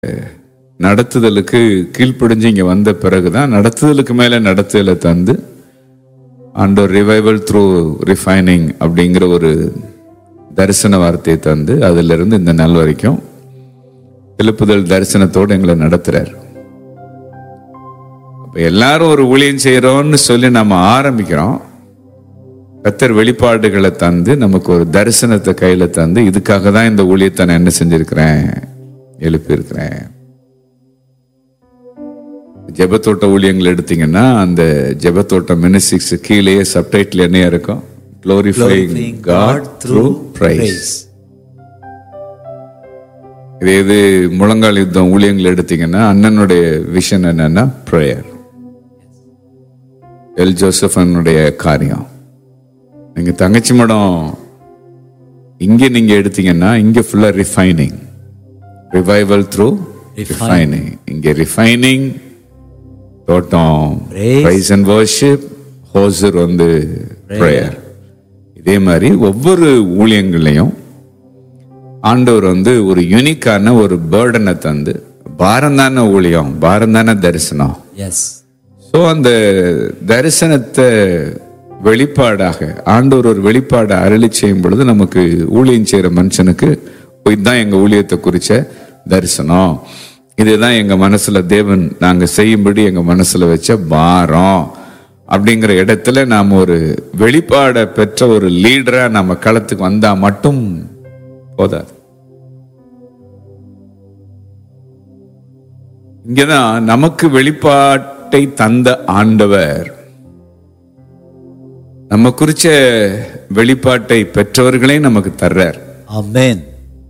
நடத்துதலுக்கு கீழ்ப்படிஞ்சு இங்க வந்த பிறகுதான் நடத்துதலுக்கு மேல நடத்துதலை தந்து ஆண்டவர் ரிவைவல் த்ரூ ரிஃபைனிங் அப்படிங்கிற ஒரு தரிசன வார்த்தையை தந்து அதுல இருந்து இந்த நாள் வரைக்கும் எழுப்புதல் தரிசனத்தோடு எங்களை நடத்துறார் அப்ப எல்லாரும் ஒரு ஊழியம் செய்யறோம்னு சொல்லி நம்ம ஆரம்பிக்கிறோம் கத்தர் வெளிப்பாடுகளை தந்து நமக்கு ஒரு தரிசனத்தை கையில தந்து இதுக்காக தான் இந்த ஊழியத்தை நான் என்ன செஞ்சிருக்கிறேன் எழுப்பியிருக்கிறேன் ஜெபத்தோட்ட ஊழியங்கள் எடுத்தீங்கன்னா அந்த ஜெபத்தோட்ட மினிஸ்டிக்ஸ் கீழேயே சப்டைட்டில் என்ன இருக்கும் glorifying God through praise இதே இது முழங்கால் யுத்தம் ஊழியங்கள் எடுத்தீங்கன்னா அண்ணனுடைய விஷன் என்னன்னா ப்ரேயர் எல் ஜோசஃபனுடைய காரியம் நீங்க தங்கச்சி மடம் இங்க நீங்க எடுத்தீங்கன்னா இங்க ஃபுல்லா ரிஃபைனிங் ரிவைவல் த்ரூ ரிஃபைனிங் இங்க ரிஃபைனிங் தோட்டம் Praise. பிரைஸ் அண்ட் வர்ஷிப் ஹோசர் வந்து ப்ரேயர் இதே மாதிரி ஒவ்வொரு ஊழியங்களையும் ஆண்டவர் வந்து ஒரு யூனிக்கான ஒரு பேர்டனை தந்து பாரம் தானே ஊழியம் பாரம் தானே தரிசனம் எஸ் ஸோ அந்த தரிசனத்தை வெளிப்பாடாக ஆண்டவர் ஒரு வெளிப்பாடை அருளி செய்யும் பொழுது நமக்கு ஊழியம் செய்யற மனுஷனுக்கு இதுதான் எங்க ஊழியத்தை குறிச்ச தரிசனம் இதுதான் எங்க மனசுல தேவன் நாங்க செய்யும்படி எங்க மனசுல வச்ச பாரம் அப்படிங்கிற இடத்துல நாம் ஒரு வெளிப்பாடை பெற்ற ஒரு லீடரா நம்ம களத்துக்கு வந்தா மட்டும் போதாது இங்கதான் நமக்கு வெளிப்பாட்டை தந்த ஆண்டவர் நம்ம குறிச்ச வெளிப்பாட்டை பெற்றவர்களே நமக்கு தர்றார் ஆமென்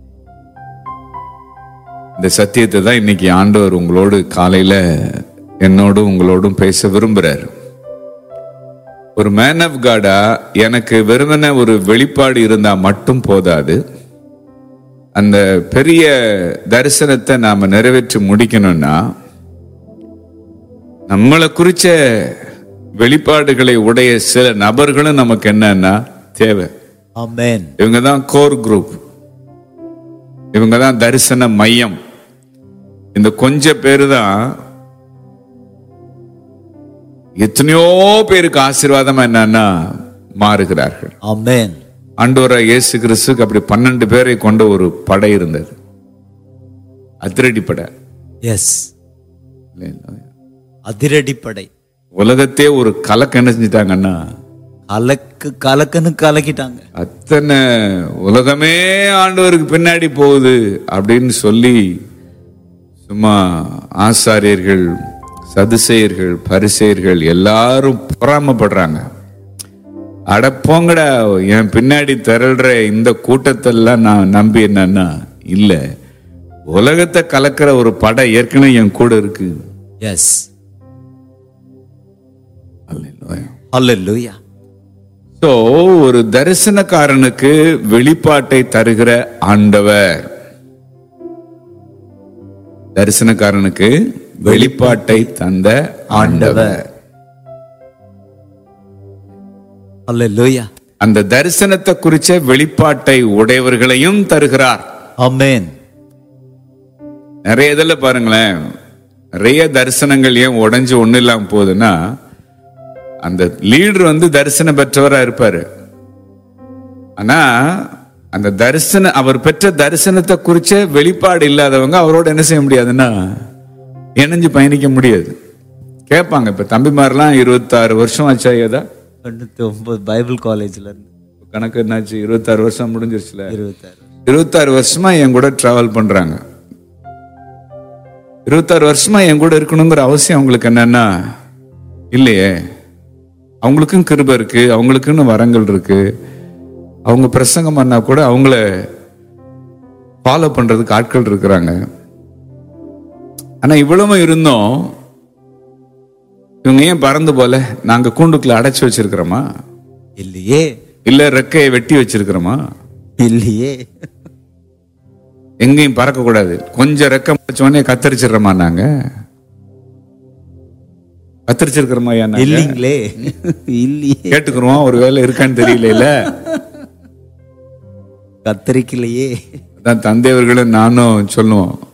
இந்த சத்தியத்தை தான் இன்னைக்கு ஆண்டவர் உங்களோடு காலையில என்னோடும் உங்களோடும் பேச விரும்புறார் ஒரு மேன் ஆஃப் காடா எனக்கு வெறுமனே ஒரு வெளிப்பாடு இருந்தா மட்டும் போதாது அந்த பெரிய தரிசனத்தை நாம நிறைவேற்றி முடிக்கணும்னா நம்மளை குறிச்ச வெளிப்பாடுகளை உடைய சில நபர்களும் நமக்கு என்னன்னா தேவை ஆமென் இவங்க தான் கோர் குரூப் இவங்க தான் தரிசன மையம் இந்த கொஞ்ச பேரு தான் எத்தனையோ பேருக்கு ஆசீர்வாதமா என்னன்னா மாறுகிறார்கள் ஆமென் ஆண்டவரா இயேசு கிறிஸ்துக்கு அப்படி பன்னெண்டு பேரை கொண்ட ஒரு படை இருந்தது அதிரடி படை எஸ் அதிரடிப்படை உலகத்தே ஒரு கலக்க என்ன செஞ்சிட்டாங்கன்னா கலக்கு கலக்குன்னு கலக்கிட்டாங்க அத்தனை உலகமே ஆண்டவருக்கு பின்னாடி போகுது அப்படின்னு சொல்லி சும்மா ஆசாரியர்கள் சதுசேயர்கள் பரிசேயர்கள் எல்லாரும் பொறாமப்படுறாங்க அட போங்கடா என் பின்னாடி திரள்ற இந்த கூட்டத்தெல்லாம் நான் நம்பி என்னன்னா இல்ல உலகத்தை கலக்கிற ஒரு படம் ஏற்கனவே என் கூட இருக்கு எஸ் அல்லேலூயா. ஹalleluya ஸோ ஒரு தரிசனக்காரனுக்கு வெளிப்பாட்டை தருகிற ஆண்டவர் தரிசனக்காரனுக்கு வெளிப்பாட்டை தந்த ஆண்டவர் ஹalleluya அந்த தரிசனத்தை குறிச்ச வெளிப்பாட்டை உடையவர்களையும் தருகிறார் ஆமென் நிறைய இதில் பாருங்களேன் நிறைய தரிசனங்கள் ஏன் உடைஞ்சு ஒண்ணு இல்லாம போகுதுன்னா அந்த லீடர் வந்து தரிசனம் பெற்றவரா இருப்பாரு ஆனா அந்த தரிசன அவர் பெற்ற தரிசனத்தை குறிச்ச வெளிப்பாடு இல்லாதவங்க அவரோட என்ன செய்ய முடியாதுன்னா இணைஞ்சு பயணிக்க முடியாது கேட்பாங்க இப்ப தம்பிமாரெல்லாம் இருபத்தாறு வருஷம் ஆச்சா ஏதா தொண்ணூத்தி ஒன்பது பைபிள் காலேஜ்ல இருந்து கணக்கு என்னாச்சு இருபத்தாறு வருஷம் முடிஞ்சிருச்சுல இருபத்தாறு இருபத்தாறு வருஷமா என் கூட டிராவல் பண்றாங்க இருபத்தாறு வருஷமா என் கூட இருக்கணுங்கிற அவசியம் அவங்களுக்கு என்னன்னா இல்லையே அவங்களுக்கும் கிருபை இருக்கு அவங்களுக்குன்னு வரங்கள் இருக்கு அவங்க பிரசங்கம் பண்ணா கூட அவங்கள ஃபாலோ பண்றதுக்கு ஆட்கள் இருக்கிறாங்க ஆனா இவ்வளவும் இருந்தோம் இவங்க ஏன் பறந்து போல நாங்க கூண்டுக்குள்ள அடைச்சு வச்சிருக்கிறோமா இல்லையே இல்ல ரெக்கையை வெட்டி வச்சிருக்கிறோமா இல்லையே எங்கேயும் பறக்க கூடாது கொஞ்சம் ரெக்க முடிச்ச உடனே கத்தரிச்சிடுறோமா நாங்க கத்தரிச்சிருக்கிறோமா ஐயா நாங்க? இல்லைங்களே இல்லையே கேட்டுக்கிறோம் ஒரு வேலை இருக்கான்னு தெரியல கத்தரிக்கலையே அதான் தந்தையவர்களும் நானும் சொல்லுவோம்